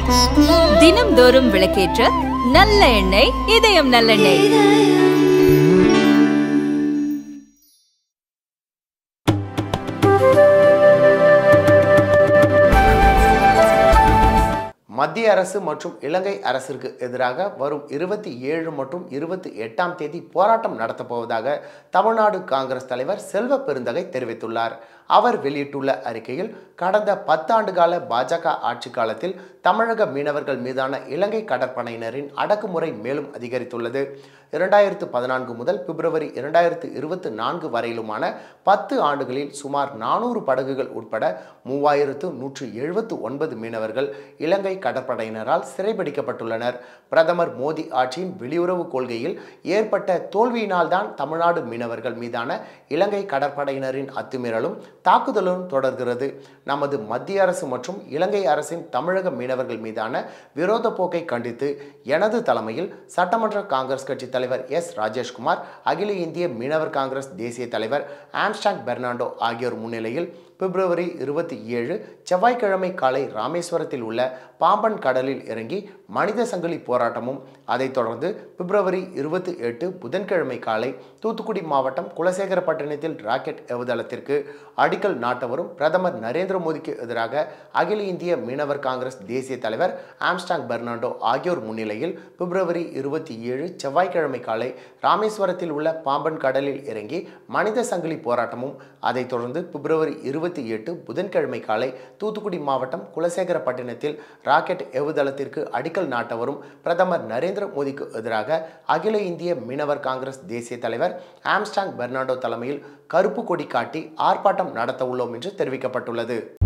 தினம்தோறும் விளக்கேற்ற நல்ல எண்ணெய் இதயம் நல்லெண்ணெய் மத்திய அரசு மற்றும் இலங்கை அரசிற்கு எதிராக வரும் இருபத்தி ஏழு மற்றும் இருபத்தி எட்டாம் தேதி போராட்டம் நடத்தப் போவதாக தமிழ்நாடு காங்கிரஸ் தலைவர் செல்வ பெருந்தகை தெரிவித்துள்ளார் அவர் வெளியிட்டுள்ள அறிக்கையில் கடந்த பத்தாண்டு கால பாஜக ஆட்சி காலத்தில் தமிழக மீனவர்கள் மீதான இலங்கை கடற்படையினரின் அடக்குமுறை மேலும் அதிகரித்துள்ளது இரண்டாயிரத்து பதினான்கு முதல் பிப்ரவரி இரண்டாயிரத்து இருபத்தி நான்கு வரையிலுமான பத்து ஆண்டுகளில் சுமார் நானூறு படகுகள் உட்பட மூவாயிரத்து நூற்று எழுபத்து ஒன்பது மீனவர்கள் இலங்கை கடற்படையினரால் சிறைபிடிக்கப்பட்டுள்ளனர் பிரதமர் மோடி ஆட்சியின் வெளியுறவு கொள்கையில் ஏற்பட்ட தோல்வியினால்தான் தமிழ்நாடு மீனவர்கள் மீதான இலங்கை கடற்படையினரின் அத்துமீறலும் தாக்குதலும் தொடர்கிறது நமது மத்திய அரசு மற்றும் இலங்கை அரசின் தமிழக மீனவர்கள் மீதான விரோத போக்கை கண்டித்து எனது தலைமையில் சட்டமன்ற காங்கிரஸ் கட்சி தலைவர் எஸ் ராஜேஷ்குமார் அகில இந்திய மீனவர் காங்கிரஸ் தேசிய தலைவர் ஆம்ஸ்டாங் பெர்னாண்டோ ஆகியோர் முன்னிலையில் பிப்ரவரி இருபத்தி ஏழு செவ்வாய்க்கிழமை காலை ராமேஸ்வரத்தில் உள்ள பாம்பன் கடலில் இறங்கி மனித சங்கிலி போராட்டமும் அதைத் தொடர்ந்து பிப்ரவரி இருபத்தி எட்டு புதன்கிழமை காலை தூத்துக்குடி மாவட்டம் குலசேகரப்பட்டினத்தில் ராக்கெட் ஏவுதளத்திற்கு அடிக்கல் நாட்டவரும் பிரதமர் நரேந்திர மோடிக்கு எதிராக அகில இந்திய மீனவர் காங்கிரஸ் தேசிய தலைவர் ஆம்ஸ்டாங் பெர்னாண்டோ ஆகியோர் முன்னிலையில் பிப்ரவரி இருபத்தி ஏழு செவ்வாய்க்கிழமை காலை ராமேஸ்வரத்தில் உள்ள பாம்பன் கடலில் இறங்கி மனித சங்கிலி போராட்டமும் அதைத் தொடர்ந்து பிப்ரவரி இருபத்தி எட்டு புதன்கிழமை காலை தூத்துக்குடி மாவட்டம் குலசேகரப்பட்டினத்தில் ராக்கெட் ஏவுதளத்திற்கு அடிக்கல் நாட்டவரும் பிரதமர் நரேந்திர மோடிக்கு எதிராக அகில இந்திய மீனவர் காங்கிரஸ் தேசிய தலைவர் ஆம்ஸ்டாங் பெர்னாண்டோ தலைமையில் கருப்பு கொடி காட்டி ஆர்ப்பாட்டம் நடத்த உள்ளோம் என்று தெரிவிக்கப்பட்டுள்ளது